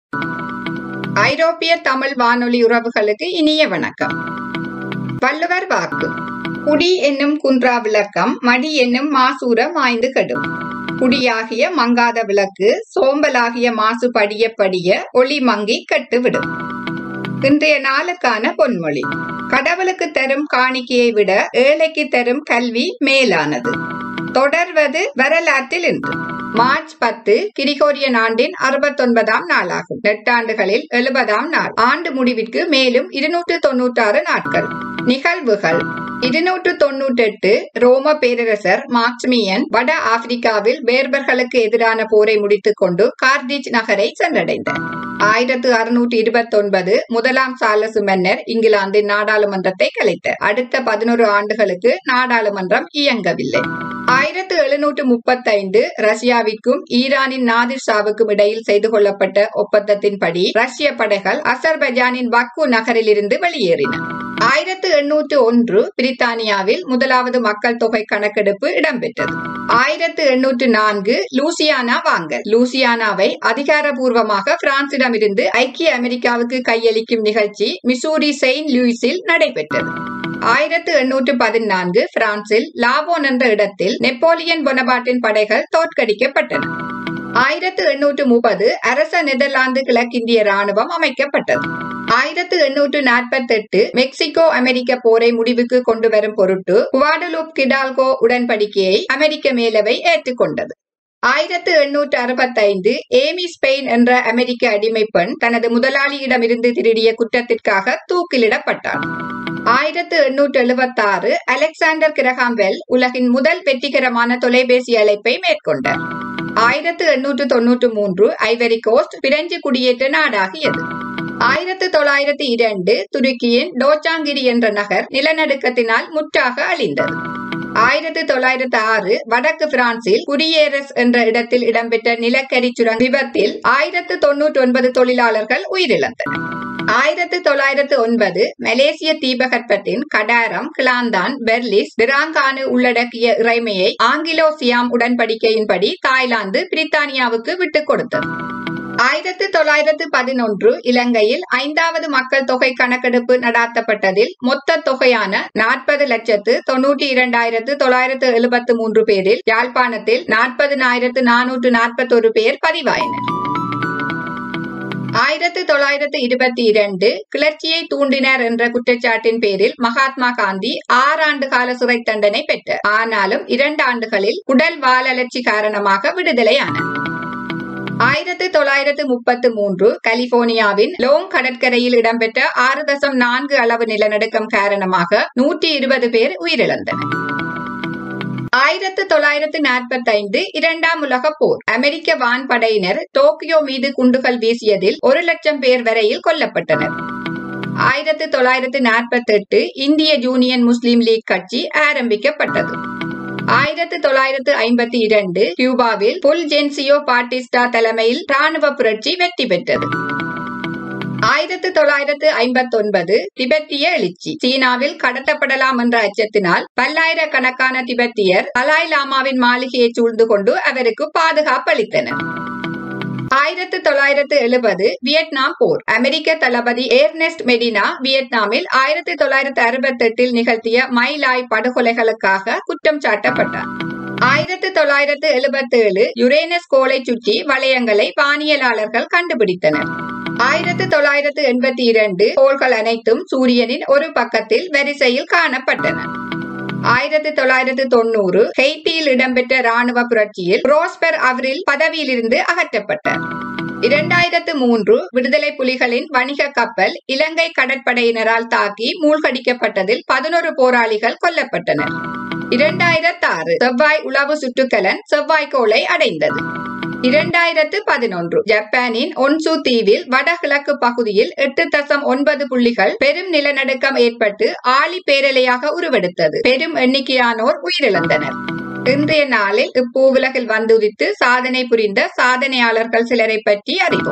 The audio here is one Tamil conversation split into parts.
ஐரோப்பிய தமிழ் வானொலி உறவுகளுக்கு இனிய வணக்கம் வள்ளுவர் வாக்கு குடி என்னும் குன்றா விளக்கம் மடி என்னும் மாசூர மாய்ந்து கெடும் குடியாகிய மங்காத விளக்கு சோம்பலாகிய மாசு படிய படிய ஒளி மங்கி கட்டுவிடும் இன்றைய நாளுக்கான பொன்மொழி கடவுளுக்கு தரும் காணிக்கையை விட ஏழைக்கு தரும் கல்வி மேலானது தொடர்வது வரலாற்றில் இன்று மார்ச் பத்து கிரிகோரியன் ஆண்டின் அறுபத்தொன்பதாம் நாளாகும் நெட்டாண்டுகளில் எழுபதாம் நாள் ஆண்டு முடிவிற்கு மேலும் இருநூற்று தொன்னூற்றாறு நாட்கள் நிகழ்வுகள் இருநூற்று தொன்னூற்றெட்டு ரோம பேரரசர் மாக்சிமியன் வட ஆப்பிரிக்காவில் பேர்பர்களுக்கு எதிரான போரை முடித்துக் கொண்டு கார்டிஜ் நகரை சென்றடைந்தார் ஆயிரத்து அறுநூற்று இருபத்தி ஒன்பது முதலாம் சார்லசு மன்னர் இங்கிலாந்தின் நாடாளுமன்றத்தை கலைத்தார் அடுத்த பதினோரு ஆண்டுகளுக்கு நாடாளுமன்றம் இயங்கவில்லை ஆயிரத்து எழுநூற்று முப்பத்தைந்து ரஷ்யாவிற்கும் ஈரானின் நாதிர் ஷாவுக்கும் இடையில் செய்து கொள்ளப்பட்ட ஒப்பந்தத்தின்படி ரஷ்ய படைகள் அசர்பைஜானின் பக்கு நகரில் இருந்து வெளியேறின ஆயிரத்து எண்ணூற்று ஒன்று பிரித்தானியாவில் முதலாவது மக்கள் தொகை கணக்கெடுப்பு இடம்பெற்றது ஆயிரத்து எண்ணூற்று நான்கு லூசியானா வாங்கல் லூசியானாவை அதிகாரபூர்வமாக பிரான்சிடமிருந்து ஐக்கிய அமெரிக்காவுக்கு கையளிக்கும் நிகழ்ச்சி மிசூரி செயின்ட் லூயிஸில் நடைபெற்றது ஆயிரத்து எண்ணூற்று பதினான்கு பிரான்சில் லாவோன் என்ற இடத்தில் நெப்போலியன் பொனபாட்டின் படைகள் தோற்கடிக்கப்பட்டன ஆயிரத்து எண்ணூற்று முப்பது அரச நெதர்லாந்து கிழக்கிந்திய ராணுவம் அமைக்கப்பட்டது ஆயிரத்து எண்ணூற்று நாற்பத்தி எட்டு மெக்சிகோ அமெரிக்க போரை முடிவுக்கு கொண்டு வரும் பொருட்டு குவாடலூப் கிடால்கோ உடன்படிக்கையை அமெரிக்க மேலவை ஏற்றுக்கொண்டது ஆயிரத்து எண்ணூற்று அறுபத்தைந்து ஏமி ஸ்பெயின் என்ற அமெரிக்க அடிமை பெண் தனது முதலாளியிடமிருந்து திருடிய குற்றத்திற்காக தூக்கிலிடப்பட்டார் ஆயிரத்து எண்ணூற்று எழுபத்தி ஆறு அலெக்சாண்டர் கிரகாம்பெல் உலகின் முதல் வெற்றிகரமான தொலைபேசி அழைப்பை மேற்கொண்டார் ஆயிரத்து எண்ணூற்று தொன்னூற்று மூன்று ஐவரி கோஸ்ட் பிரெஞ்சு குடியேற்ற நாடாகியது ஆயிரத்து தொள்ளாயிரத்தி இரண்டு துருக்கியின் டோச்சாங்கிரி என்ற நகர் நிலநடுக்கத்தினால் முற்றாக அழிந்தது ஆயிரத்து தொள்ளாயிரத்து ஆறு வடக்கு பிரான்சில் குடியேரஸ் என்ற இடத்தில் இடம்பெற்ற நிலக்கரி சுரங்க விபத்தில் ஆயிரத்து தொன்னூற்றி ஒன்பது தொழிலாளர்கள் உயிரிழந்தனர் ஆயிரத்து தொள்ளாயிரத்து ஒன்பது மலேசிய தீபகற்பத்தின் கடாரம் கிளாந்தான் பெர்லிஸ் டிராங்கானு உள்ளடக்கிய இறைமையை ஆங்கிலோ சியாம் உடன்படிக்கையின்படி தாய்லாந்து பிரித்தானியாவுக்கு விட்டுக் கொடுத்தது ஆயிரத்து தொள்ளாயிரத்து பதினொன்று இலங்கையில் ஐந்தாவது மக்கள் தொகை கணக்கெடுப்பு நடாத்தப்பட்டதில் மொத்த தொகையான நாற்பது லட்சத்து தொன்னூற்றி இரண்டாயிரத்து தொள்ளாயிரத்து எழுபத்து மூன்று பேரில் யாழ்ப்பாணத்தில் நாற்பதினாயிரத்து நானூற்று நாற்பத்தொரு பேர் பதிவாயினர் ஆயிரத்து தொள்ளாயிரத்து இருபத்தி இரண்டு கிளர்ச்சியை தூண்டினர் என்ற குற்றச்சாட்டின் பேரில் மகாத்மா காந்தி ஆறு ஆண்டு கால சிறை தண்டனை பெற்றார் ஆனாலும் இரண்டு ஆண்டுகளில் உடல் வாலழற்சி காரணமாக விடுதலையானார் ஆயிரத்து தொள்ளாயிரத்து முப்பத்து மூன்று கலிபோர்னியாவின் லோங் கடற்கரையில் இடம்பெற்ற ஆறு தசம் நான்கு அளவு நிலநடுக்கம் காரணமாக நூற்றி இருபது பேர் உயிரிழந்தனர் ஆயிரத்து தொள்ளாயிரத்து நாற்பத்தி ஐந்து இரண்டாம் உலக போர் அமெரிக்க வான்படையினர் டோக்கியோ மீது குண்டுகள் வீசியதில் ஒரு லட்சம் பேர் வரையில் கொல்லப்பட்டனர் ஆயிரத்து தொள்ளாயிரத்து நாற்பத்தி எட்டு இந்திய யூனியன் முஸ்லீம் லீக் கட்சி ஆரம்பிக்கப்பட்டது ஆயிரத்து தொள்ளாயிரத்து ஐம்பத்தி இரண்டு கியூபாவில் புல் ஜென்சியோ பாட்டிஸ்டா தலைமையில் ராணுவ புரட்சி வெற்றி பெற்றது ஆயிரத்து தொள்ளாயிரத்து ஐம்பத்தி ஒன்பது திபெத்திய எழுச்சி சீனாவில் கடத்தப்படலாம் என்ற அச்சத்தினால் பல்லாயிரக்கணக்கான திபெத்தியர் தலாய் லாமாவின் மாளிகையை சூழ்ந்து கொண்டு அவருக்கு பாதுகாப்பு அளித்தனர் ஆயிரத்து தொள்ளாயிரத்து எழுபது வியட்நாம் போர் அமெரிக்க தளபதி ஏர்னெஸ்ட் மெடினா வியட்நாமில் ஆயிரத்தி தொள்ளாயிரத்து அறுபத்தி எட்டில் நிகழ்த்திய மைலாய் படுகொலைகளுக்காக குற்றம் சாட்டப்பட்டார் ஆயிரத்து தொள்ளாயிரத்து எழுபத்தி ஏழு யுரேனஸ் கோளை சுற்றி வளையங்களை வானியலாளர்கள் கண்டுபிடித்தனர் ஆயிரத்து தொள்ளாயிரத்து எண்பத்தி இரண்டு கோள்கள் அனைத்தும் சூரியனின் ஒரு பக்கத்தில் வரிசையில் காணப்பட்டன ஆயிரத்தி தொள்ளாயிரத்து தொண்ணூறு ஹெய்டியில் இடம்பெற்ற ராணுவ புரட்சியில் ரோஸ்பெர் அவரில் பதவியிலிருந்து அகற்றப்பட்டார் இரண்டாயிரத்து மூன்று விடுதலை புலிகளின் வணிக கப்பல் இலங்கை கடற்படையினரால் தாக்கி மூழ்கடிக்கப்பட்டதில் பதினோரு போராளிகள் கொல்லப்பட்டனர் இரண்டாயிரத்து ஆறு செவ்வாய் உளவு சுற்றுக்கலன் செவ்வாய்க்கோளை அடைந்தது இரண்டாயிரத்து பதினொன்று ஜப்பானின் ஒன்சு தீவில் வடகிழக்கு பகுதியில் எட்டு தசம் ஒன்பது புள்ளிகள் பெரும் நிலநடுக்கம் ஏற்பட்டு ஆழி பேரலையாக உருவெடுத்தது பெரும் எண்ணிக்கையானோர் உயிரிழந்தனர் இன்றைய நாளில் இப்பூவுலகில் வந்துதித்து சாதனை புரிந்த சாதனையாளர்கள் சிலரை பற்றி அறிவோம்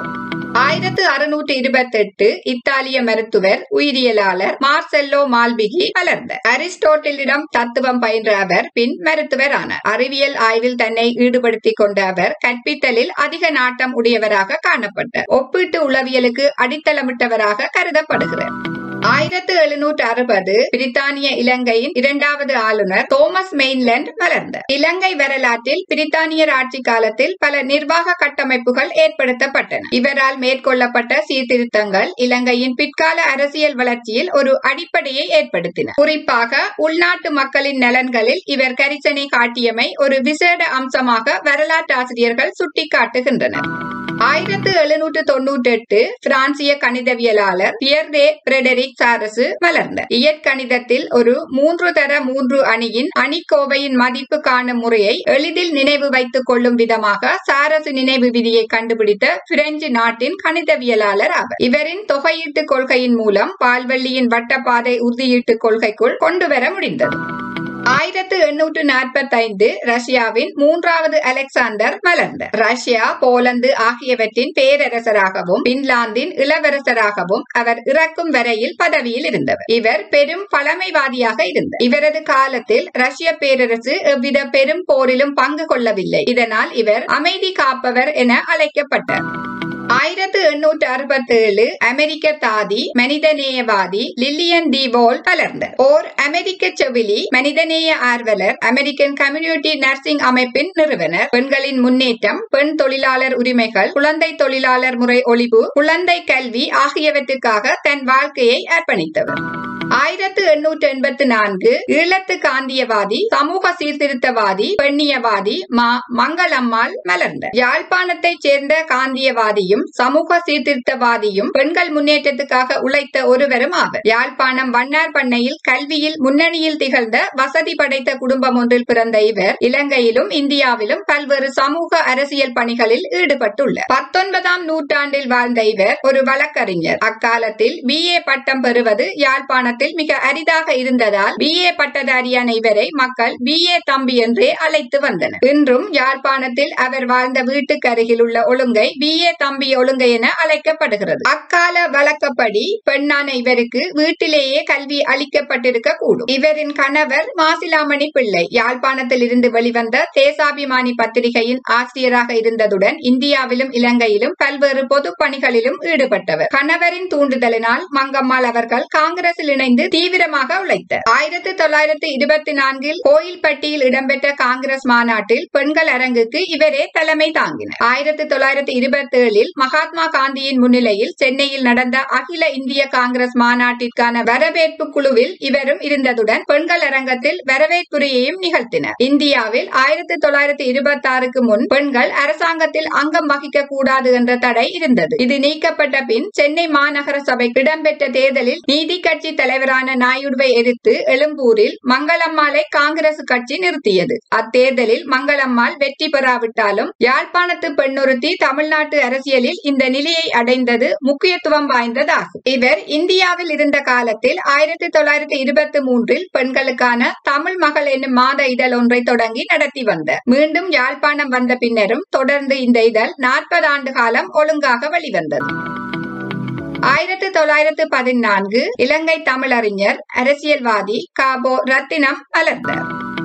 ஆயிரத்து அறுநூற்று இருபத்தெட்டு இத்தாலிய மருத்துவர் உயிரியலாளர் மார்செல்லோ மால்பிகி வளர்ந்தார் அரிஸ்டோட்டிலிடம் தத்துவம் பயின்ற அவர் பின் மருத்துவர் ஆனார் அறிவியல் ஆய்வில் தன்னை ஈடுபடுத்திக் கொண்ட அவர் கற்பித்தலில் அதிக நாட்டம் உடையவராக காணப்பட்டார் ஒப்பீட்டு உளவியலுக்கு அடித்தளமிட்டவராக கருதப்படுகிறார் ஆயிரத்து எழுநூற்று அறுபது பிரித்தானிய இலங்கையின் இரண்டாவது ஆளுநர் தோமஸ் மெயின்லேண்ட் வளர்ந்தார் இலங்கை வரலாற்றில் பிரித்தானியர் ஆட்சி காலத்தில் பல நிர்வாக கட்டமைப்புகள் ஏற்படுத்தப்பட்டன இவரால் மேற்கொள்ளப்பட்ட சீர்திருத்தங்கள் இலங்கையின் பிற்கால அரசியல் வளர்ச்சியில் ஒரு அடிப்படையை ஏற்படுத்தின குறிப்பாக உள்நாட்டு மக்களின் நலன்களில் இவர் கரிசனை காட்டியமை ஒரு விசேட அம்சமாக வரலாற்றாசிரியர்கள் சுட்டிக்காட்டுகின்றனர் ஆயிரத்து எழுநூற்று தொன்னூற்றி எட்டு பிரான்சிய கணிதவியலாளர் பியர் தே பிரெடரிக் சாரசு வளர்ந்தார் இயற்கணிதத்தில் ஒரு மூன்று தர மூன்று அணியின் அணிக்கோவையின் மதிப்பு காணும் முறையை எளிதில் நினைவு வைத்துக் கொள்ளும் விதமாக சாரசு நினைவு விதியை கண்டுபிடித்த பிரெஞ்சு நாட்டின் கணிதவியலாளர் ஆவர் இவரின் தொகையீட்டு கொள்கையின் மூலம் பால்வெள்ளியின் வட்டப்பாதை உறுதியீட்டு கொள்கைக்குள் கொண்டுவர முடிந்தது ஆயிரத்து எண்ணூற்று நாற்பத்தைந்து ரஷ்யாவின் மூன்றாவது அலெக்சாண்டர் மலர்ந்தார் ரஷ்யா போலந்து ஆகியவற்றின் பேரரசராகவும் பின்லாந்தின் இளவரசராகவும் அவர் இறக்கும் வரையில் பதவியில் இருந்தவர் இவர் பெரும் பழமைவாதியாக இருந்தார் இவரது காலத்தில் ரஷ்ய பேரரசு எவ்வித பெரும் போரிலும் பங்கு கொள்ளவில்லை இதனால் இவர் அமைதி காப்பவர் என அழைக்கப்பட்டார் ஆயிரத்து எண்ணூற்று அறுபத்தி ஏழு அமெரிக்க தாதி மனிதநேயவாதி லில்லியன் டி வோல் வளர்ந்தார் ஓர் அமெரிக்க செவிலி மனிதநேய ஆர்வலர் அமெரிக்கன் கம்யூனிட்டி நர்சிங் அமைப்பின் நிறுவனர் பெண்களின் முன்னேற்றம் பெண் தொழிலாளர் உரிமைகள் குழந்தை தொழிலாளர் முறை ஒழிப்பு குழந்தை கல்வி ஆகியவற்றுக்காக தன் வாழ்க்கையை அர்ப்பணித்தவர் ஆயிரத்து எண்ணூற்று எண்பத்தி நான்கு ஈழத்து காந்தியவாதி சமூக சீர்திருத்தவாதி பெண்ணியவாதி மா மங்களம்மாள் மலர்ந்தார் யாழ்ப்பாணத்தைச் சேர்ந்த காந்தியவாதியும் சமூக சீர்திருத்தவாதியும் பெண்கள் முன்னேற்றத்துக்காக உழைத்த ஒருவரும் ஆவர் யாழ்ப்பாணம் வண்ணார் பண்ணையில் கல்வியில் முன்னணியில் திகழ்ந்த வசதி படைத்த குடும்பம் ஒன்றில் பிறந்த இவர் இலங்கையிலும் இந்தியாவிலும் பல்வேறு சமூக அரசியல் பணிகளில் ஈடுபட்டுள்ளார் பத்தொன்பதாம் நூற்றாண்டில் வாழ்ந்த இவர் ஒரு வழக்கறிஞர் அக்காலத்தில் பி ஏ பட்டம் பெறுவது யாழ்ப்பாணத்தில் மிக அரிதாக இருந்ததால் பி ஏ பட்டதாரியான இவரை மக்கள் பி ஏ தம்பி என்றே அழைத்து வந்தனர் இன்றும் யாழ்ப்பாணத்தில் அவர் வாழ்ந்த வீட்டுக்கு அருகில் உள்ள ஒழுங்கை பி ஏ தம்பி ஒழுங்கை என அழைக்கப்படுகிறது அக்கால வழக்கப்படி பெண்ணான இவருக்கு வீட்டிலேயே கல்வி அளிக்கப்பட்டிருக்க கூடும் இவரின் கணவர் மாசிலாமணி பிள்ளை யாழ்ப்பாணத்தில் இருந்து வெளிவந்த தேசாபிமானி பத்திரிகையின் ஆசிரியராக இருந்ததுடன் இந்தியாவிலும் இலங்கையிலும் பல்வேறு பொது பணிகளிலும் ஈடுபட்டவர் கணவரின் தூண்டுதலினால் மங்கம்மாள் அவர்கள் காங்கிரஸில் இணைந்து தீவிரமாக உழைத்தார் ஆயிரத்தி தொள்ளாயிரத்தி இருபத்தி நான்கில் கோயில்பட்டியில் இடம்பெற்ற காங்கிரஸ் மாநாட்டில் பெண்கள் அரங்குக்கு இவரே தலைமை தாங்கினார் ஆயிரத்தி தொள்ளாயிரத்தி இருபத்தி ஏழில் மகாத்மா காந்தியின் முன்னிலையில் சென்னையில் நடந்த அகில இந்திய காங்கிரஸ் மாநாட்டிற்கான வரவேற்பு குழுவில் இவரும் இருந்ததுடன் பெண்கள் அரங்கத்தில் வரவேற்புரையையும் நிகழ்த்தினர் இந்தியாவில் ஆயிரத்தி தொள்ளாயிரத்தி இருபத்தி ஆறுக்கு முன் பெண்கள் அரசாங்கத்தில் அங்கம் வகிக்க கூடாது என்ற தடை இருந்தது இது நீக்கப்பட்ட பின் சென்னை மாநகர சபை இடம்பெற்ற தேர்தலில் நீதி கட்சி தலைவரான நாயுடுவை எதிர்த்து எழும்பூரில் மங்களம்மாளை காங்கிரஸ் கட்சி நிறுத்தியது அத்தேர்தலில் மங்களம்மாள் வெற்றி பெறாவிட்டாலும் யாழ்ப்பாணத்து பெண்ணொருத்தி தமிழ்நாட்டு அரசியலில் இந்த நிலையை அடைந்தது முக்கியத்துவம் வாய்ந்ததாகும் இவர் இந்தியாவில் இருந்த காலத்தில் ஆயிரத்தி தொள்ளாயிரத்தி இருபத்தி மூன்றில் பெண்களுக்கான தமிழ் மகள் என்னும் மாத இதழ் ஒன்றை தொடங்கி நடத்தி வந்தார் மீண்டும் யாழ்ப்பாணம் வந்த பின்னரும் தொடர்ந்து இந்த இதழ் நாற்பது ஆண்டு காலம் ஒழுங்காக வெளிவந்தது ஆயிரத்தி தொள்ளாயிரத்து பதினான்கு இலங்கை தமிழறிஞர் அரசியல்வாதி காபோ ரத்தினம் வளர்ந்தார்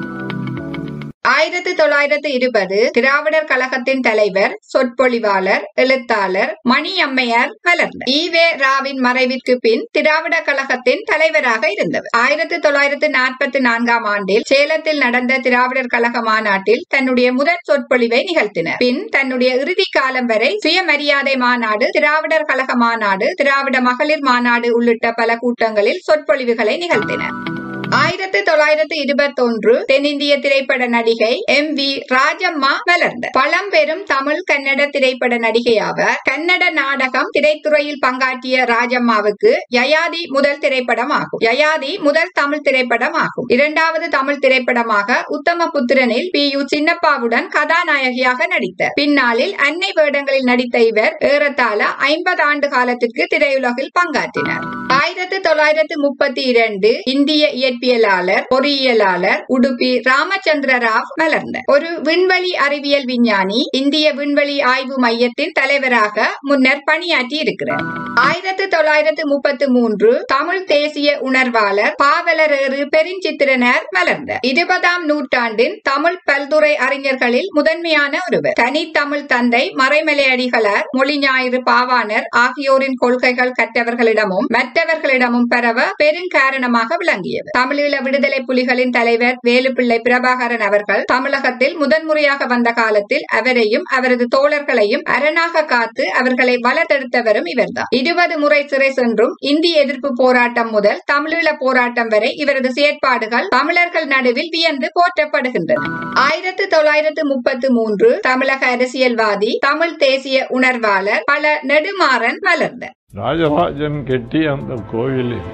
ஆயிரத்தி தொள்ளாயிரத்து இருபது திராவிடர் கழகத்தின் தலைவர் சொற்பொழிவாளர் எழுத்தாளர் மணி அம்மையார் வளர்ந்தார் ஈவே ராவின் மறைவிற்கு பின் திராவிட கழகத்தின் தலைவராக இருந்தவர் ஆயிரத்தி தொள்ளாயிரத்து நாற்பத்தி நான்காம் ஆண்டில் சேலத்தில் நடந்த திராவிடர் கழக மாநாட்டில் தன்னுடைய முதற் சொற்பொழிவை நிகழ்த்தினர் பின் தன்னுடைய இறுதி காலம் வரை சுயமரியாதை மாநாடு திராவிடர் கழக மாநாடு திராவிட மகளிர் மாநாடு உள்ளிட்ட பல கூட்டங்களில் சொற்பொழிவுகளை நிகழ்த்தினர் ஆயிரத்தி தொள்ளாயிரத்தி இருபத்தி ஒன்று தென்னிந்திய திரைப்பட நடிகை எம் வி ராஜம்மா வளர்ந்தார் பழம்பெரும் தமிழ் கன்னட திரைப்பட நடிகையாவர் கன்னட நாடகம் திரைத்துறையில் பங்காற்றிய ராஜம்மாவுக்கு யயாதி முதல் திரைப்படம் ஆகும் யயாதி முதல் தமிழ் திரைப்படம் ஆகும் இரண்டாவது தமிழ் திரைப்படமாக உத்தம புத்திரனில் பி யு சின்னப்பாவுடன் கதாநாயகியாக நடித்தார் பின்னாளில் அன்னை வேடங்களில் நடித்த இவர் ஏறத்தாழ ஐம்பது ஆண்டு காலத்திற்கு திரையுலகில் பங்காற்றினார் ஆயிரத்தி தொள்ளாயிரத்தி முப்பத்தி இரண்டு இந்திய இயற்பியல் அமைப்பியலாளர் பொறியியலாளர் உடுப்பி ராமச்சந்திர ராவ் மலர்ந்த ஒரு விண்வெளி அறிவியல் விஞ்ஞானி இந்திய விண்வெளி ஆய்வு மையத்தின் தலைவராக முன்னர் பணியாற்றி இருக்கிறார் ஆயிரத்து தொள்ளாயிரத்து முப்பத்து மூன்று தமிழ் தேசிய உணர்வாளர் பாவலரேறு பெருஞ்சித்திரனார் மலர்ந்த இருபதாம் நூற்றாண்டின் தமிழ் பல்துறை அறிஞர்களில் முதன்மையான ஒருவர் தனித்தமிழ் தந்தை மறைமலை அடிகளார் மொழி ஞாயிறு பாவாணர் ஆகியோரின் கொள்கைகள் கற்றவர்களிடமும் மற்றவர்களிடமும் பரவ பெருங்காரணமாக விளங்கியவர் தமிழீழ விடுதலை புலிகளின் தலைவர் வேலுப்பிள்ளை பிரபாகரன் அவர்கள் தமிழகத்தில் முதன்முறையாக வந்த காலத்தில் அவரையும் அவரது தோழர்களையும் அரணாக காத்து அவர்களை வளர்த்தெடுத்தவரும் இவர்தான் இருபது முறை சிறை சென்றும் இந்திய எதிர்ப்பு போராட்டம் முதல் தமிழீழ போராட்டம் வரை இவரது செயற்பாடுகள் தமிழர்கள் நடுவில் வியந்து போற்றப்படுகின்றன ஆயிரத்து தொள்ளாயிரத்து முப்பத்து மூன்று தமிழக அரசியல்வாதி தமிழ் தேசிய உணர்வாளர் பல நெடுமாறன் மலர்ந்த ராஜராஜன் கெட்டிய அந்த கோயிலில்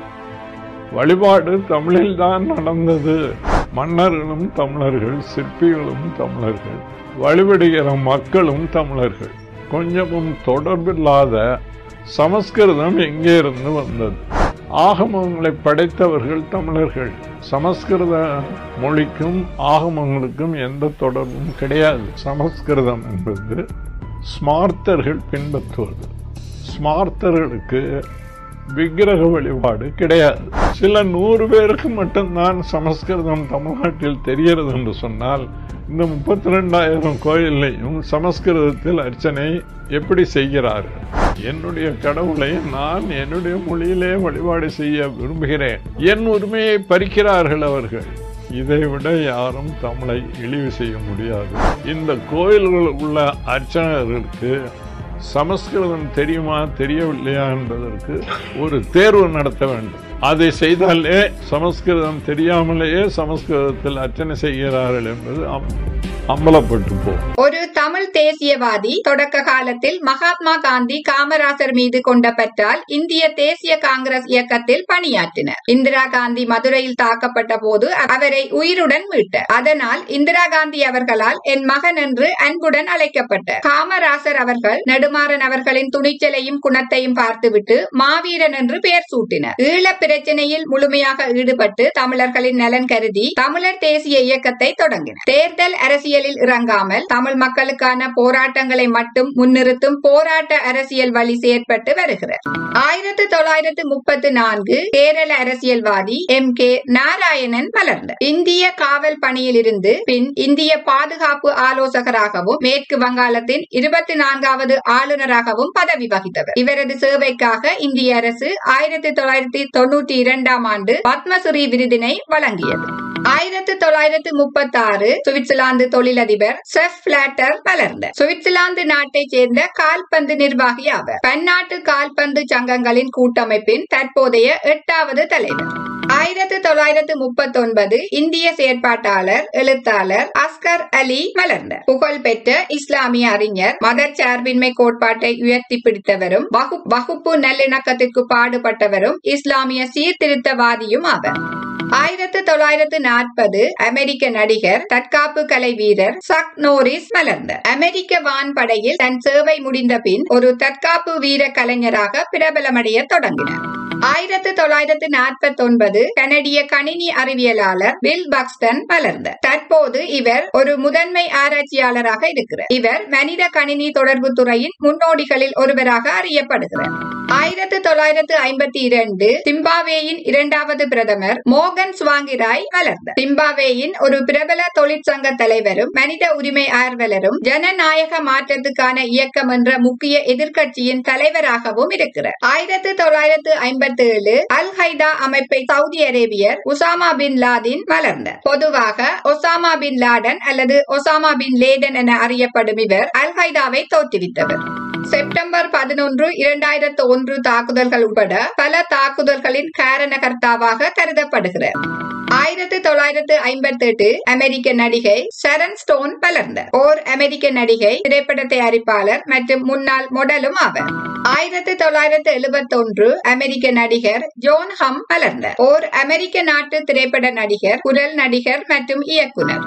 வழிபாடு தமிழில்தான் நடந்தது மன்னர்களும் தமிழர்கள் சிற்பிகளும் தமிழர்கள் வழிபடுகிற மக்களும் தமிழர்கள் கொஞ்சமும் தொடர்பில்லாத சமஸ்கிருதம் எங்கே இருந்து வந்தது ஆகமங்களை படைத்தவர்கள் தமிழர்கள் சமஸ்கிருத மொழிக்கும் ஆகமங்களுக்கும் எந்த தொடர்பும் கிடையாது சமஸ்கிருதம் என்பது ஸ்மார்த்தர்கள் பின்பற்றுவது ஸ்மார்த்தர்களுக்கு விக்கிரக வழிபாடு கிடையாது சில நூறு பேருக்கு மட்டும்தான் சமஸ்கிருதம் தமிழ்நாட்டில் தெரிகிறது என்று சொன்னால் இந்த முப்பத்தி ரெண்டாயிரம் கோயிலையும் சமஸ்கிருதத்தில் அர்ச்சனை எப்படி செய்கிறார்கள் என்னுடைய கடவுளை நான் என்னுடைய மொழியிலே வழிபாடு செய்ய விரும்புகிறேன் என் உரிமையை பறிக்கிறார்கள் அவர்கள் இதை விட யாரும் தமிழை இழிவு செய்ய முடியாது இந்த கோயில்கள் உள்ள அர்ச்சகர்களுக்கு சமஸ்கிருதம் தெரியுமா தெரியவில்லையா என்பதற்கு ஒரு தேர்வு நடத்த வேண்டும் அதை செய்தாலே சமஸ்கிருதம் தெரியாமலேயே சமஸ்கிருதத்தில் அர்ச்சனை செய்கிறார்கள் என்பது அம்- அம்பலப்பட்டு போகும் ஒரு தமிழ் தேசியவாதி தொடக்க காலத்தில் மகாத்மா காந்தி காமராசர் மீது கொண்ட பற்றால் இந்திய தேசிய காங்கிரஸ் இயக்கத்தில் பணியாற்றினர் இந்திரா காந்தி மதுரையில் தாக்கப்பட்ட போது அவரை உயிருடன் மீட்டார் அதனால் இந்திரா காந்தி அவர்களால் என் மகன் என்று அன்புடன் அழைக்கப்பட்டார் காமராசர் அவர்கள் நெடுமாறன் அவர்களின் துணிச்சலையும் குணத்தையும் பார்த்துவிட்டு மாவீரன் என்று பெயர் சூட்டினர் ஈழப் பிரச்சனையில் முழுமையாக ஈடுபட்டு தமிழர்களின் நலன் கருதி தமிழர் தேசிய இயக்கத்தை தொடங்கினர் தேர்தல் அரசியலில் இறங்காமல் தமிழ் மக்களுக்கான போராட்டங்களை மட்டும் முன்னிறுத்தும் போராட்ட அரசியல் வழி செயற்பட்டு வருகிறார் ஆயிரத்து தொள்ளாயிரத்து முப்பத்து நான்கு கேரள அரசியல்வாதி எம் கே நாராயணன் மலர்ந்த இந்திய காவல் பணியிலிருந்து பின் இந்திய பாதுகாப்பு ஆலோசகராகவும் மேற்கு வங்காளத்தின் இருபத்தி நான்காவது ஆளுநராகவும் பதவி வகித்தவர் இவரது சேவைக்காக இந்திய அரசு ஆயிரத்தி தொள்ளாயிரத்தி தொண்ணூற்றி இரண்டாம் ஆண்டு பத்மஸ்ரீ விருதினை வழங்கியது ஆயிரத்து தொள்ளாயிரத்து முப்பத்தி ஆறு சுவிட்சர்லாந்து தொழிலதிபர் செஃப் பிளாட்டர் மலர்ந்த சுவிட்சர்லாந்து நாட்டைச் சேர்ந்த கால்பந்து நிர்வாகி ஆவர் பன்னாட்டு கால்பந்து சங்கங்களின் கூட்டமைப்பின் தற்போதைய எட்டாவது தலைவர் ஆயிரத்து தொள்ளாயிரத்து முப்பத்தி ஒன்பது இந்திய செயற்பாட்டாளர் எழுத்தாளர் அஸ்கர் அலி மலர்ந்த புகழ்பெற்ற இஸ்லாமிய அறிஞர் மதச்சார்பின்மை கோட்பாட்டை உயர்த்தி பிடித்தவரும் வகு- வகுப்பு நல்லிணக்கத்திற்கு பாடுபட்டவரும் இஸ்லாமிய சீர்திருத்தவாதியும் ஆவர் ஆயிரத்து தொள்ளாயிரத்து நாற்பது அமெரிக்க நடிகர் தற்காப்பு கலை வீரர் சக் நோரிஸ் மலர்ந்தார் அமெரிக்க வான்படையில் தன் சேவை முடிந்த பின் ஒரு தற்காப்பு வீர கலைஞராக பிரபலமடைய தொடங்கினார் ஆயிரத்து தொள்ளாயிரத்து நாற்பத்தி ஒன்பது கனடிய கணினி அறிவியலாளர் பில் பக்ஸ்டன் மலர்ந்தார் தற்போது இவர் ஒரு முதன்மை ஆராய்ச்சியாளராக இருக்கிறார் இவர் மனித கணினி தொடர்பு துறையின் முன்னோடிகளில் ஒருவராக அறியப்படுகிறார் ஆயிரத்து தொள்ளாயிரத்து ஐம்பத்தி இரண்டு சிம்பாவேயின் இரண்டாவது பிரதமர் மோகன் ஸ்வாங்கிராய் மலர்ந்தார் சிம்பாவேயின் ஒரு பிரபல தொழிற்சங்க தலைவரும் மனித உரிமை ஆர்வலரும் ஜனநாயக மாற்றத்துக்கான இயக்கம் என்ற முக்கிய எதிர்க்கட்சியின் தலைவராகவும் இருக்கிறார் ஆயிரத்து தொள்ளாயிரத்து ஐம்பத்தி ஏழு அல் ஹைதா அமைப்பை சவுதி அரேபியர் உசாமா பின் லாதின் மலர்ந்தார் பொதுவாக ஒசாமா பின் லாடன் அல்லது ஒசாமா பின் லேடன் என அறியப்படும் இவர் அல் ஹைதாவை தோற்றுவித்தவர் செப்டம்பர் பதினொன்று இரண்டாயிரத்து ஒன்று தாக்குதல்கள் உட்பட பல தாக்குதல்களின் காரணகர்த்தாவாக கருதப்படுகிறார் ஆயிரத்து தொள்ளாயிரத்து ஐம்பத்தி எட்டு அமெரிக்க நடிகை ஷரன் ஸ்டோன் வளர்ந்தார் ஓர் அமெரிக்க நடிகை திரைப்பட தயாரிப்பாளர் மற்றும் முன்னாள் மொடலும் ஆவர் ஆயிரத்து தொள்ளாயிரத்து எழுபத்தி ஒன்று அமெரிக்க நடிகர் ஜோன் ஹம் வளர்ந்தார் ஓர் அமெரிக்க நாட்டு திரைப்பட நடிகர் குரல் நடிகர் மற்றும் இயக்குனர்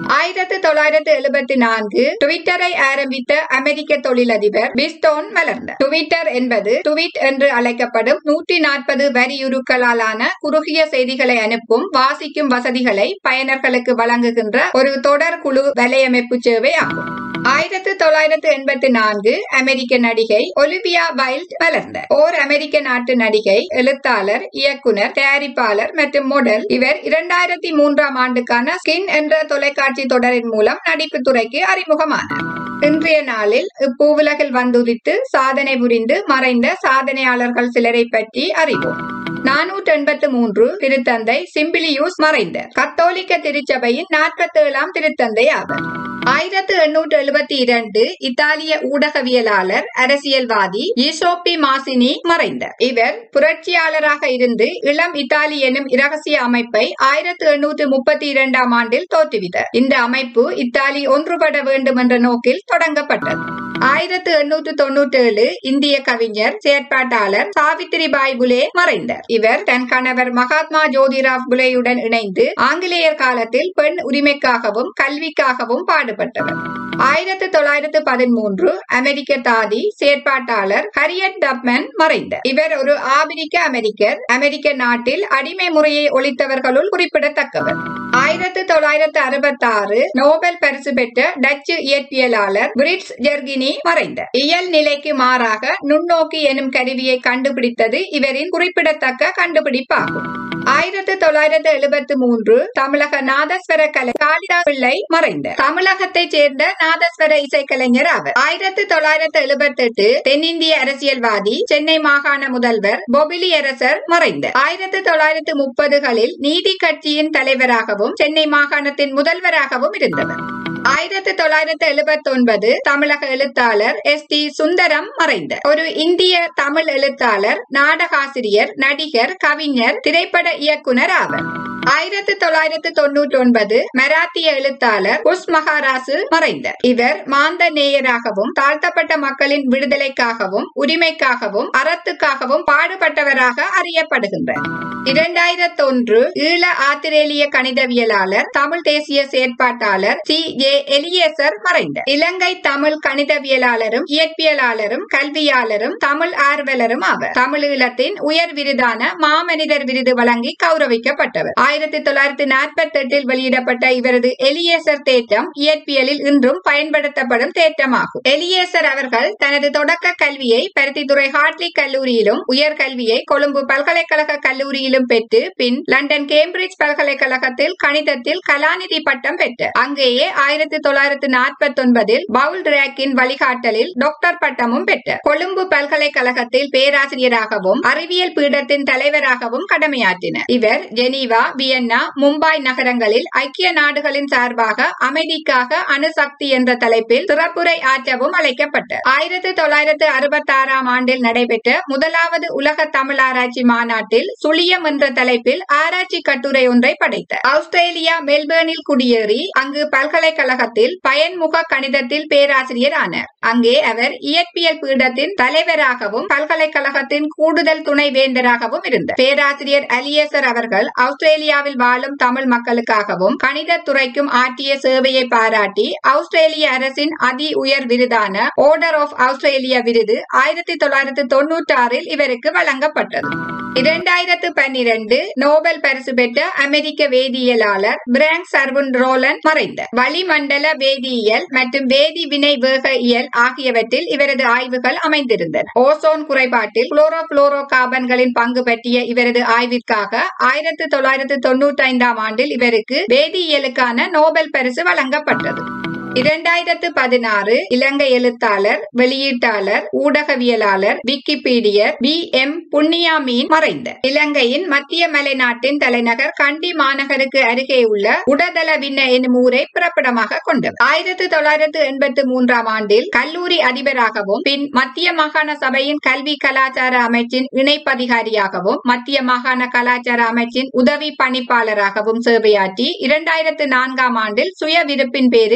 ஆயிரத்து தொள்ளாயிரத்து எழுபத்தி நான்கு ட்விட்டரை ஆரம்பித்த அமெரிக்க தொழிலதிபர் பிஸ்டோன் மலர்ந்தார் ட்விட்டர் என்பது ட்வீட் என்று அழைக்கப்படும் நூற்றி நாற்பது வரியுருக்களாலான குறுகிய செய்திகளை அனுப்பும் வாசிக்கும் வசதிகளை பயனர்களுக்கு வழங்குகின்ற ஒரு தொடர் குழு வலையமைப்பு சேவை ஆகும் ஆயிரத்து தொள்ளாயிரத்து எண்பத்தி நான்கு அமெரிக்க நடிகை ஒலிவியா வைல்ட் வளர்ந்தார் ஓர் அமெரிக்க நாட்டு நடிகை எழுத்தாளர் இயக்குனர் தயாரிப்பாளர் மற்றும் மாடல் இவர் இரண்டாயிரத்தி மூன்றாம் ஆண்டுக்கான ஸ்கின் என்ற தொலைக்காட்சி தொடரின் மூலம் நடிப்பு துறைக்கு அறிமுகமானார் இன்றைய நாளில் இப்பூவுலகில் வந்துதித்து சாதனை புரிந்து மறைந்த சாதனையாளர்கள் சிலரை பற்றி அறிவோம் நானூற்றி எண்பத்து மூன்று திருத்தந்தை சிம்பிலியூஸ் மறைந்தார் கத்தோலிக்க திருச்சபையின் நாற்பத்தி ஏழாம் திருத்தந்தை ஆவர் ஆயிரத்து எண்ணூற்று எழுபத்தி இரண்டு இத்தாலிய ஊடகவியலாளர் அரசியல்வாதி ஈசோப்பி மாசினி மறைந்தார் இவர் புரட்சியாளராக இருந்து இளம் இத்தாலி எனும் இரகசிய அமைப்பை ஆயிரத்து எண்ணூற்று முப்பத்தி இரண்டாம் ஆண்டில் தோற்றுவித்தார் இந்த அமைப்பு இத்தாலி ஒன்றுபட வேண்டும் என்ற நோக்கில் தொடங்கப்பட்டது ஆயிரத்து எண்ணூற்று தொன்னூற்றி ஏழு இந்திய கவிஞர் செயற்பாட்டாளர் சாவித்திரிபாய் புலே மறைந்தார் இவர் தன் கணவர் மகாத்மா ஜோதிராவ் புலேயுடன் இணைந்து ஆங்கிலேயர் காலத்தில் பெண் உரிமைக்காகவும் கல்விக்காகவும் பாடுபட்டவர் ஆயிரத்து தொள்ளாயிரத்து பதிமூன்று அமெரிக்க தாதி செயற்பாட்டாளர் ஹரியட் டப்மன் மறைந்தார் இவர் ஒரு ஆபிரிக்க அமெரிக்கர் அமெரிக்க நாட்டில் அடிமை முறையை ஒழித்தவர்களுள் குறிப்பிடத்தக்கவர் ஆயிரத்து தொள்ளாயிரத்து அறுபத்தி ஆறு நோபல் பரிசு பெற்ற டச்சு இயற்பியலாளர் பிரிட்ஸ் ஜெர்கினி மறைந்தார் இயல் நிலைக்கு மாறாக நுண்ணோக்கி எனும் கருவியை கண்டுபிடித்தது இவரின் குறிப்பிடத்தக்க கண்டுபிடிப்பாகும் ஆயிரத்து தொள்ளாயிரத்து எழுபத்தி மூன்று தமிழக நாதஸ்வர கலை காளிதாஸ் பிள்ளை மறைந்தார் தமிழகத்தைச் சேர்ந்த நாதஸ்வர இசைக்கலைஞர் அவர் ஆயிரத்து தொள்ளாயிரத்து எழுபத்தி எட்டு தென்னிந்திய அரசியல்வாதி சென்னை மாகாண முதல்வர் பொபிலி அரசர் மறைந்தார் ஆயிரத்து தொள்ளாயிரத்து முப்பதுகளில் நீதி கட்சியின் தலைவராகவும் சென்னை மாகாணத்தின் முதல்வராகவும் இருந்தவர் ஆயிரத்தி தொள்ளாயிரத்தி எழுபத்தி ஒன்பது தமிழக எழுத்தாளர் எஸ் டி சுந்தரம் மறைந்தார் ஒரு இந்திய தமிழ் எழுத்தாளர் நாடகாசிரியர் நடிகர் கவிஞர் திரைப்பட இயக்குனர் ஆவர் ஆயிரத்தி தொள்ளாயிரத்தி தொண்ணூற்றி ஒன்பது மராத்திய எழுத்தாளர் புஷ் மகாராசு மறைந்தார் இவர் மாந்த நேயராகவும் தாழ்த்தப்பட்ட மக்களின் விடுதலைக்காகவும் உரிமைக்காகவும் அறத்துக்காகவும் பாடுபட்டவராக அறியப்படுகின்றார் இரண்டாயிரத்தி ஒன்று ஈழ ஆத்திரேலிய கணிதவியலாளர் தமிழ் தேசிய செயற்பாட்டாளர் சி ஏ எலியேசர் மறைந்தார் இலங்கை தமிழ் கணிதவியலாளரும் இயற்பியலாளரும் கல்வியாளரும் தமிழ் ஆர்வலரும் ஆவர் தமிழீழத்தின் உயர் விருதான மாமனிதர் விருது வழங்கி கௌரவிக்கப்பட்டவர் ஆயிரத்தி தொள்ளாயிரத்தி நாற்பத்தி எட்டில் வெளியிடப்பட்ட இவரது எலியேசர் தேற்றம் இயற்பியலில் இன்றும் பயன்படுத்தப்படும் தேற்றமாகும் எலியேசர் அவர்கள் தனது தொடக்க கல்வியை பருத்தித்துறை ஹார்ட்லி கல்லூரியிலும் உயர்கல்வியை கொழும்பு பல்கலைக்கழக கல்லூரியிலும் பெற்று பின் லண்டன் கேம்பிரிட்ஜ் பல்கலைக்கழகத்தில் கணிதத்தில் கலாநிதி பட்டம் பெற்றார் அங்கேயே ஆயிரத்தி தொள்ளாயிரத்தி நாற்பத்தி ஒன்பதில் பவுல் ரேக்கின் வழிகாட்டலில் டாக்டர் பட்டமும் பெற்றார் கொழும்பு பல்கலைக்கழகத்தில் பேராசிரியராகவும் அறிவியல் பீடத்தின் தலைவராகவும் கடமையாற்றினார் இவர் ஜெனீவா வியன்னா மும்பாய் நகரங்களில் ஐக்கிய நாடுகளின் சார்பாக அமைதிக்காக அணுசக்தி என்ற தலைப்பில் சிறப்புரை ஆற்றவும் அழைக்கப்பட்டார் ஆயிரத்தி தொள்ளாயிரத்து அறுபத்தி ஆறாம் ஆண்டில் நடைபெற்ற முதலாவது உலக தமிழ் ஆராய்ச்சி மாநாட்டில் சுழியம் என்ற தலைப்பில் ஆராய்ச்சி கட்டுரை ஒன்றை படைத்தார் ஆஸ்திரேலியா மெல்பேர்னில் குடியேறி அங்கு பல்கலைக்கழகத்தில் பயன்முக கணிதத்தில் பேராசிரியர் ஆனார் அங்கே அவர் இயற்பியல் பீடத்தின் தலைவராகவும் பல்கலைக்கழகத்தின் கூடுதல் துணை வேந்தராகவும் இருந்தார் பேராசிரியர் அலியேசர் அவர்கள் ஆஸ்திரேலியாவில் வாழும் தமிழ் மக்களுக்காகவும் கணித துறைக்கும் ஆற்றிய சேவையை பாராட்டி ஆஸ்திரேலிய அரசின் அதி உயர் விருதான ஆர்டர் ஆஃப் ஆஸ்திரேலியா விருது ஆயிரத்தி தொள்ளாயிரத்தி தொன்னூற்றி ஆறில் இவருக்கு வழங்கப்பட்டது இரண்டாயிரத்து பன்னிரண்டு நோபல் பரிசு பெற்ற அமெரிக்க வேதியியலாளர் பிராங்க் சர்வன் ரோலன் மறைந்தார் வளிமண்டல வேதியியல் மற்றும் வேதி வினை வேக இயல் ஆகியவற்றில் இவரது ஆய்வுகள் அமைந்திருந்தன ஓசோன் குறைபாட்டில் குளோரோ புளோரோ கார்பன்களின் பங்கு பற்றிய இவரது ஆய்விற்காக ஆயிரத்தி தொள்ளாயிரத்தி தொன்னூற்றி ஐந்தாம் ஆண்டில் இவருக்கு வேதியியலுக்கான நோபல் பரிசு வழங்கப்பட்டது இரண்டாயிரத்து பதினாறு இலங்கை எழுத்தாளர் வெளியீட்டாளர் ஊடகவியலாளர் விக்கிபீடியர் பி எம் புண்ணியாமீன் மறைந்தார் இலங்கையின் மத்திய மலைநாட்டின் தலைநகர் கண்டி மாநகருக்கு அருகே உள்ள உடதல விண்ண எனும் ஊரை பிறப்பிடமாக கொண்டவர் ஆயிரத்தி தொள்ளாயிரத்து எண்பத்தி மூன்றாம் ஆண்டில் கல்லூரி அதிபராகவும் பின் மத்திய மாகாண சபையின் கல்வி கலாச்சார அமைச்சின் இணைப்பதிகாரியாகவும் மத்திய மாகாண கலாச்சார அமைச்சின் உதவி பணிப்பாளராகவும் சேவையாற்றி இரண்டாயிரத்து நான்காம் ஆண்டில் சுய விருப்பின் பேரில் ஓய்வு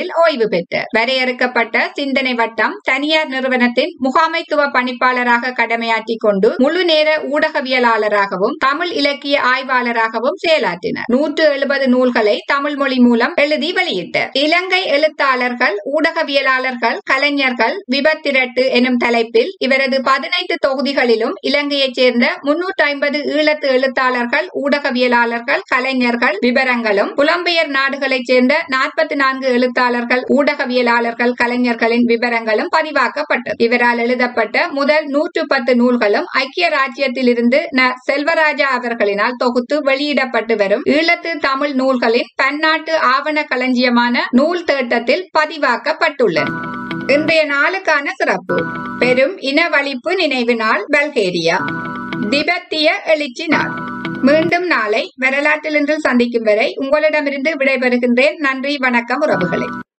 ஓய்வு பெற்றார் வரையறுக்கப்பட்ட சிந்தனை வட்டம் தனியார் நிறுவனத்தின் முகாமைத்துவ பணிப்பாளராக கடமையாற்றிக் கொண்டு முழு நேர ஊடகவியலாளராகவும் தமிழ் இலக்கிய ஆய்வாளராகவும் செயலாற்றினார் நூற்று எழுபது நூல்களை தமிழ் மொழி மூலம் எழுதி வெளியிட்டார் இலங்கை எழுத்தாளர்கள் ஊடகவியலாளர்கள் கலைஞர்கள் விபத்திரட்டு எனும் தலைப்பில் இவரது பதினைந்து தொகுதிகளிலும் இலங்கையைச் சேர்ந்த முன்னூற்றி ஐம்பது ஈழத்து எழுத்தாளர்கள் ஊடகவியலாளர்கள் கலைஞர்கள் விவரங்களும் புலம்பெயர் நாடுகளைச் சேர்ந்த நாற்பத்தி நான்கு எழுத்தாளர்கள் ஊடகவியலாளர்கள் கலைஞர்களின் விவரங்களும் பதிவாக்கப்பட்டது இவரால் எழுதப்பட்ட முதல் நூற்று பத்து நூல்களும் ஐக்கிய ராஜ்யத்திலிருந்து ந செல்வராஜா அவர்களினால் தொகுத்து வெளியிடப்பட்டு வரும் ஈழத்து தமிழ் நூல்களின் பன்னாட்டு ஆவண களஞ்சியமான நூல் தேட்டத்தில் பதிவாக்கப்பட்டுள்ளன இன்றைய நாளுக்கான சிறப்பு பெரும் இனவழிப்பு நினைவு நாள் பல்கேரியா திபெத்திய எழுச்சி நாள் மீண்டும் நாளை வரலாற்றிலிருந்து சந்திக்கும் வரை உங்களிடமிருந்து விடைபெறுகின்றேன் நன்றி வணக்கம் உறவுகளே